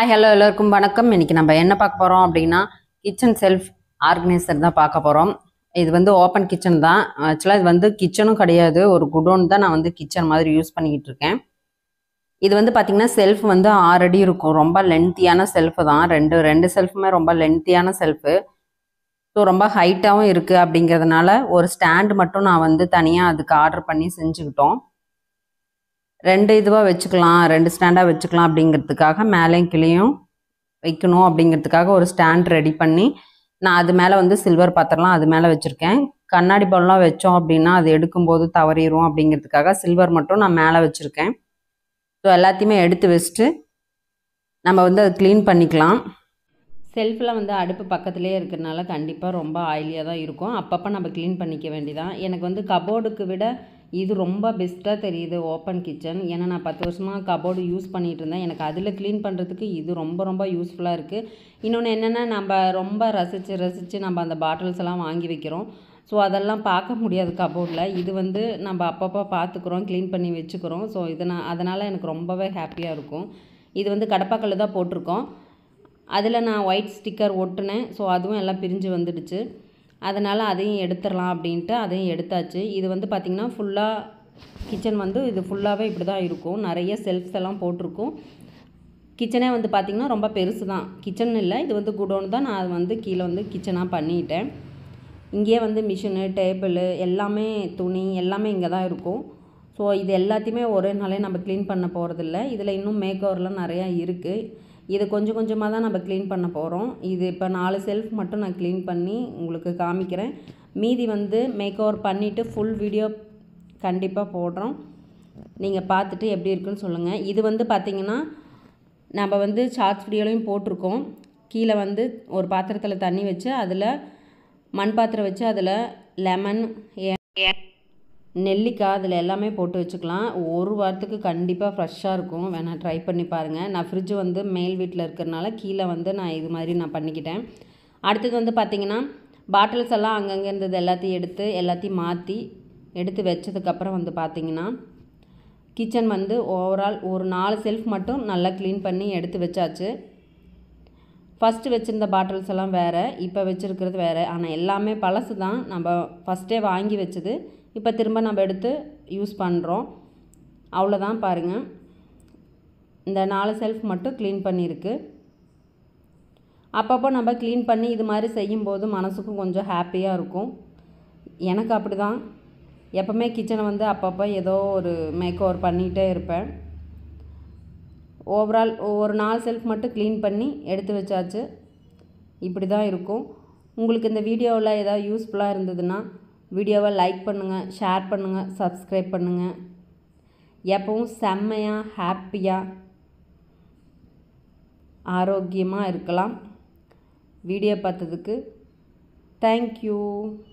hi hello எல்லோருக்கும் வணக்கம் இன்னைக்கு நம்ம என்ன பார்க்க போகிறோம் அப்படின்னா கிச்சன் செல்ஃப் ஆர்கனைசர் தான் பார்க்க போகிறோம் இது வந்து ஓப்பன் கிச்சன் தான் ஆக்சுவலாக இது வந்து கிச்சனும் கிடையாது ஒரு குடோன் தான் நான் வந்து கிச்சன் மாதிரி யூஸ் பண்ணிக்கிட்டு இருக்கேன் இது வந்து பார்த்திங்கன்னா செல்ஃப் வந்து ஆறு அடி இருக்கும் ரொம்ப லென்த்தியான செல்ஃபு தான் ரெண்டு ரெண்டு செல்ஃபுமே ரொம்ப லென்த்தியான செல்ஃபு ஸோ ரொம்ப ஹைட்டாகவும் இருக்குது அப்படிங்கிறதுனால ஒரு ஸ்டாண்டு மட்டும் நான் வந்து தனியாக அதுக்கு ஆர்டர் பண்ணி செஞ்சுக்கிட்டோம் ரெண்டு இதுவாக வச்சுக்கலாம் ரெண்டு ஸ்டாண்டாக வச்சுக்கலாம் அப்படிங்கிறதுக்காக மேலேயும் கீழேயும் வைக்கணும் அப்படிங்கிறதுக்காக ஒரு ஸ்டாண்ட் ரெடி பண்ணி நான் அது மேலே வந்து சில்வர் பாத்திரம்லாம் அது மேலே வச்சுருக்கேன் கண்ணாடி பவுல்லாம் வச்சோம் அப்படின்னா அது எடுக்கும்போது தவறிடும் அப்படிங்கிறதுக்காக சில்வர் மட்டும் நான் மேலே வச்சுருக்கேன் ஸோ எல்லாத்தையுமே எடுத்து வச்சுட்டு நம்ம வந்து அதை க்ளீன் பண்ணிக்கலாம் செல்ஃபில் வந்து அடுப்பு பக்கத்துலேயே இருக்கிறனால கண்டிப்பாக ரொம்ப ஆயிலியாக தான் இருக்கும் அப்பப்போ நம்ம க்ளீன் பண்ணிக்க வேண்டியதான் எனக்கு வந்து கபோர்டுக்கு விட இது ரொம்ப பெஸ்ட்டாக தெரியுது ஓப்பன் கிச்சன் ஏன்னா நான் பத்து வருஷமாக கபோர்டு யூஸ் பண்ணிகிட்டு இருந்தேன் எனக்கு அதில் க்ளீன் பண்ணுறதுக்கு இது ரொம்ப ரொம்ப யூஸ்ஃபுல்லாக இருக்குது இன்னொன்று என்னென்னா நம்ம ரொம்ப ரசித்து ரசித்து நம்ம அந்த பாட்டில்ஸ் எல்லாம் வாங்கி வைக்கிறோம் ஸோ அதெல்லாம் பார்க்க முடியாது கபோர்டில் இது வந்து நம்ம அப்பப்போ பார்த்துக்குறோம் க்ளீன் பண்ணி வச்சுக்கிறோம் ஸோ இது நான் அதனால் எனக்கு ரொம்பவே ஹாப்பியாக இருக்கும் இது வந்து கடப்பாக்கல் தான் போட்டிருக்கோம் அதில் நான் ஒயிட் ஸ்டிக்கர் ஒட்டினேன் ஸோ அதுவும் எல்லாம் பிரிஞ்சு வந்துடுச்சு அதனால் அதையும் எடுத்துடலாம் அப்படின்ட்டு அதையும் எடுத்தாச்சு இது வந்து பார்த்திங்கன்னா ஃபுல்லாக கிச்சன் வந்து இது ஃபுல்லாகவே இப்படி தான் இருக்கும் நிறைய செல்ஃப்ஸ் எல்லாம் போட்டிருக்கும் கிச்சனே வந்து பார்த்திங்கன்னா ரொம்ப பெருசு தான் கிச்சன் இல்லை இது வந்து குடோன் தான் நான் வந்து கீழே வந்து கிச்சனாக பண்ணிட்டேன் இங்கேயே வந்து மிஷினு டேபிள் எல்லாமே துணி எல்லாமே இங்கே தான் இருக்கும் ஸோ இது எல்லாத்தையுமே ஒரே நாளே நம்ம க்ளீன் பண்ண போகிறதில்ல இதில் இன்னும் மேக் ஓவர்லாம் நிறையா இருக்குது இது கொஞ்சம் கொஞ்சமாக தான் நம்ம க்ளீன் பண்ண போகிறோம் இது இப்போ நாலு செல்ஃப் மட்டும் நான் க்ளீன் பண்ணி உங்களுக்கு காமிக்கிறேன் மீதி வந்து மேக் ஓவர் பண்ணிவிட்டு ஃபுல் வீடியோ கண்டிப்பாக போடுறோம் நீங்கள் பார்த்துட்டு எப்படி இருக்குன்னு சொல்லுங்கள் இது வந்து பார்த்திங்கன்னா நம்ம வந்து ஷார்ட்ஸ் வீடியோலையும் போட்டிருக்கோம் கீழே வந்து ஒரு பாத்திரத்தில் தண்ணி வச்சு அதில் மண் பாத்திரம் வச்சு அதில் லெமன் நெல்லிக்காய் அதில் எல்லாமே போட்டு வச்சுக்கலாம் ஒரு வாரத்துக்கு கண்டிப்பாக ஃப்ரெஷ்ஷாக இருக்கும் வேணால் ட்ரை பண்ணி பாருங்கள் நான் ஃப்ரிட்ஜ் வந்து மேல் வீட்டில் இருக்கிறனால கீழே வந்து நான் இது மாதிரி நான் பண்ணிக்கிட்டேன் அடுத்தது வந்து பார்த்திங்கன்னா பாட்டில்ஸ் எல்லாம் அங்கங்கே இருந்தது எல்லாத்தையும் எடுத்து எல்லாத்தையும் மாற்றி எடுத்து வச்சதுக்கப்புறம் வந்து பார்த்திங்கன்னா கிச்சன் வந்து ஓவரால் ஒரு நாலு செல்ஃப் மட்டும் நல்லா க்ளீன் பண்ணி எடுத்து வச்சாச்சு ஃபஸ்ட்டு வச்சுருந்த பாட்டில்ஸ் எல்லாம் வேறு இப்போ வச்சுருக்கிறது வேறு ஆனால் எல்லாமே பழசு தான் நம்ம ஃபஸ்ட்டே வாங்கி வச்சது இப்போ திரும்ப நம்ம எடுத்து யூஸ் பண்ணுறோம் அவ்வளோதான் பாருங்கள் இந்த நாலு செல்ஃப் மட்டும் க்ளீன் பண்ணியிருக்கு அப்பப்போ நம்ம க்ளீன் பண்ணி இது மாதிரி செய்யும்போது மனசுக்கும் கொஞ்சம் ஹாப்பியாக இருக்கும் எனக்கு அப்படி தான் எப்போவுமே கிச்சனை வந்து அப்பப்போ ஏதோ ஒரு மேக் ஓவர் பண்ணிகிட்டே இருப்பேன் ஓவரால் ஒரு நாலு செல்ஃப் மட்டும் க்ளீன் பண்ணி எடுத்து வச்சாச்சு இப்படி தான் இருக்கும் உங்களுக்கு இந்த வீடியோவில் ஏதாவது யூஸ்ஃபுல்லாக இருந்ததுன்னா வீடியோவை லைக் பண்ணுங்கள் ஷேர் பண்ணுங்கள் சப்ஸ்கிரைப் பண்ணுங்கள் எப்பவும் செம்மையாக ஹாப்பியாக ஆரோக்கியமாக இருக்கலாம் வீடியோ பார்த்ததுக்கு தேங்க்யூ